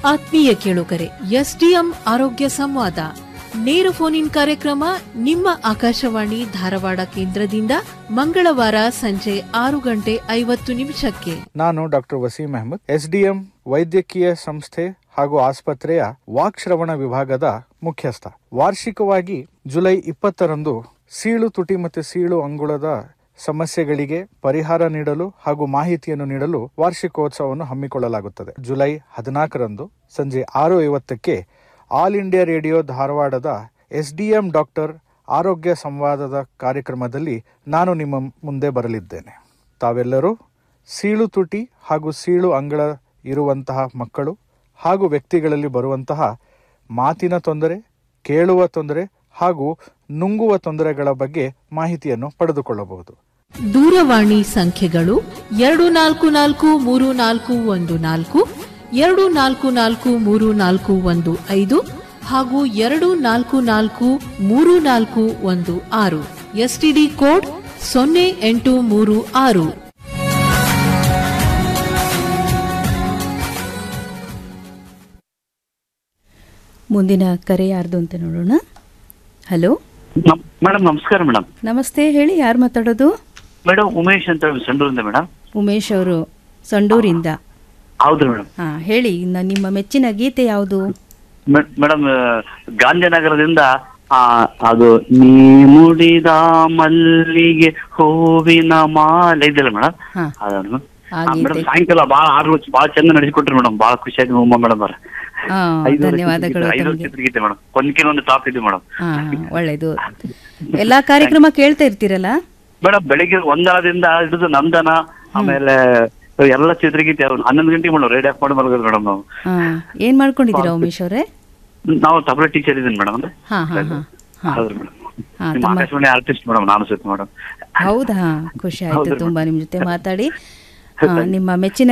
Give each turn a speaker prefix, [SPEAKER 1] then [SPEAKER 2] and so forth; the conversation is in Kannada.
[SPEAKER 1] ಆತ್ಮೀಯ ಕೇಳುಗರೆ ಎಸ್ಡಿಎಂ ಆರೋಗ್ಯ ಸಂವಾದ ನೇರ ಫೋನ್ ಇನ್ ಕಾರ್ಯಕ್ರಮ ನಿಮ್ಮ ಆಕಾಶವಾಣಿ ಧಾರವಾಡ ಕೇಂದ್ರದಿಂದ ಮಂಗಳವಾರ ಸಂಜೆ ಆರು ಗಂಟೆ ಐವತ್ತು ನಿಮಿಷಕ್ಕೆ
[SPEAKER 2] ನಾನು ಡಾಕ್ಟರ್ ವಸೀಂ ಅಹಮದ್ ಎಸ್ಡಿಎಂ ವೈದ್ಯಕೀಯ ಸಂಸ್ಥೆ ಹಾಗೂ ಆಸ್ಪತ್ರೆಯ ವಾಕ್ಶ್ರವಣ ವಿಭಾಗದ ಮುಖ್ಯಸ್ಥ ವಾರ್ಷಿಕವಾಗಿ ಜುಲೈ ಇಪ್ಪತ್ತರಂದು ಸೀಳು ತುಟಿ ಮತ್ತು ಸೀಳು ಅಂಗುಳದ ಸಮಸ್ಯೆಗಳಿಗೆ ಪರಿಹಾರ ನೀಡಲು ಹಾಗೂ ಮಾಹಿತಿಯನ್ನು ನೀಡಲು ವಾರ್ಷಿಕೋತ್ಸವವನ್ನು ಹಮ್ಮಿಕೊಳ್ಳಲಾಗುತ್ತದೆ ಜುಲೈ ಹದಿನಾಲ್ಕರಂದು ಸಂಜೆ ಆರು ಐವತ್ತಕ್ಕೆ ಆಲ್ ಇಂಡಿಯಾ ರೇಡಿಯೋ ಧಾರವಾಡದ ಎಸ್ಡಿಎಂ ಡಾಕ್ಟರ್ ಆರೋಗ್ಯ ಸಂವಾದದ ಕಾರ್ಯಕ್ರಮದಲ್ಲಿ ನಾನು ನಿಮ್ಮ ಮುಂದೆ ಬರಲಿದ್ದೇನೆ ತಾವೆಲ್ಲರೂ ಸೀಳು ತುಟಿ ಹಾಗೂ ಸೀಳು ಅಂಗಳ ಇರುವಂತಹ ಮಕ್ಕಳು ಹಾಗೂ ವ್ಯಕ್ತಿಗಳಲ್ಲಿ ಬರುವಂತಹ ಮಾತಿನ ತೊಂದರೆ ಕೇಳುವ ತೊಂದರೆ ಹಾಗೂ ನುಂಗುವ ತೊಂದರೆಗಳ ಬಗ್ಗೆ ಮಾಹಿತಿಯನ್ನು ಪಡೆದುಕೊಳ್ಳಬಹುದು
[SPEAKER 1] ದೂರವಾಣಿ ಸಂಖ್ಯೆಗಳು ಎರಡು ನಾಲ್ಕು ನಾಲ್ಕು ಮೂರು ನಾಲ್ಕು ಒಂದು ನಾಲ್ಕು ಎರಡು ನಾಲ್ಕು ನಾಲ್ಕು ಮೂರು ನಾಲ್ಕು ಒಂದು ಐದು ಹಾಗೂ ಎರಡು ನಾಲ್ಕು ನಾಲ್ಕು ಮೂರು ನಾಲ್ಕು ಒಂದು ಆರು ಎಸ್ಟಿಡಿ ಕೋಡ್ ಸೊನ್ನೆ ಎಂಟು ಮೂರು ಆರು
[SPEAKER 3] ಮುಂದಿನ ಕರೆ ಯಾರ್ದು ಅಂತ ನೋಡೋಣ ಹಲೋ
[SPEAKER 4] ನಮ್- ಮೇಡಮ್ ನಮಸ್ಕಾರ ಮೇಡಮ್
[SPEAKER 3] ನಮಸ್ತೆ ಹೇಳಿ ಯಾರು ಮಾತಾಡೋದು
[SPEAKER 4] ಮೇಡಮ್ ಉಮೇಶ್ ಅಂತ ಹೇಳಿ ಸಂಡೂರಿಂದ ಮೇಡಮ್
[SPEAKER 3] ಉಮೇಶ್ ಅವರು ಸಂಡೂರಿಂದ
[SPEAKER 4] ಹೌದು ಮೇಡಮ್
[SPEAKER 3] ಹಾ ಹೇಳಿ ಇನ್ನು ನಿಮ್ಮ ಮೆಚ್ಚಿನ ಗೀತೆ ಯಾವುದು
[SPEAKER 4] ಮೇ- ಮೇಡಮ್ ಆ, ಗಾಂಧಿನಗರದಿಂದ ಆ, ಅದು ನೀ ಮುಡಿದ ಮಲ್ಲಿಗೆ ಹೂವಿನ ಮಾಲೆ ಇದೆಯಲ್ಲ ಮೇಡಮ್
[SPEAKER 3] ಹಾ.
[SPEAKER 4] ಅದನ್ನು
[SPEAKER 3] ಆ
[SPEAKER 4] ಆ, ಮೇಡಮ್
[SPEAKER 3] ಗೀತೆ.
[SPEAKER 4] ಸಾಯಂಕಾಲ ಭಾಳ ಆರ್ಗಳು ಭಾಳ ಚಂದ ನಡೆಸಿಕೊಟ್ರಿ ಮೇಡಮ್ ಭಾಳ ಖುಷಿಯಾಗಿ ಉಮ್ಮ ಮೇಡಮ್ ಅವ್ರ
[SPEAKER 3] ಹಾ, ಧನ್ಯವಾದಗಳು
[SPEAKER 4] ಐದು
[SPEAKER 3] ತಮಗೆ
[SPEAKER 4] ಚಿತ್ರಗೀತೆ ಮೇಡಮ್ ಒಂದ್ಕಿನ ಒಂದು ಟಾಪ್ ಇದೆ ಮೇಡಮ್
[SPEAKER 3] ಹಾ ಒಳ್ಳೇದು ಎಲ್ಲಾ ಕಾರ್ಯಕ್ರಮ ಕೇಳ್ತಾ ಇರ್ತೀರಲ್ಲ
[SPEAKER 4] ಮೇಡಮ್ ಬೆಳಿಗ್ಗೆ ಒಂದರದಿಂದ ಹಿಡಿದು ನಂದನ ಆಮೇಲೆ ಎಲ್ಲ ಚಿತ್ರಗೀತೆ ಅವ್ರು ಹನ್ನೊಂದು ಗಂಟೆಗೆ ಮೇಡಮ್ ರೇಡಿ ಆಫ್ ಮಾಡಿ ಮಲಗೋದು ಮೇಡಮ್ ನಾವು
[SPEAKER 3] ಹಾ ಏನ್ ಮಾಡ್ಕೊಂಡಿದ್ದೀರಾ ಉಮೇಶ್ ಅವರೇ
[SPEAKER 4] ನಾವು ತಬಲ ಟೀಚರ್ ಇದ್ದೀನಿ ಮೇಡಮ್
[SPEAKER 3] ಹಾ ಹಾ ಹಾ ಹಾ
[SPEAKER 4] ಹೌದು ಮೇಡಮ್
[SPEAKER 3] ಹಾ,
[SPEAKER 4] ನಿಮ್ಮ
[SPEAKER 3] ತಮ್ಮ-
[SPEAKER 4] ಆಕಾಶವಾಣಿ ಆರ್ಟಿಸ್ಟ್ ಮೇಡಮ್ ನಾನು ಸತ್ ಮೇಡಮ್
[SPEAKER 3] ಹೌದಾ ಖುಷಿ ಆಯ್ತು
[SPEAKER 4] ಹೌದು
[SPEAKER 3] ತುಂಬಾ ನಿಮ್ ಜೊತೆ ಮಾತಾಡಿ ಹಾ, ನಿಮ್ಮ ಮೆಚ್ಚಿನ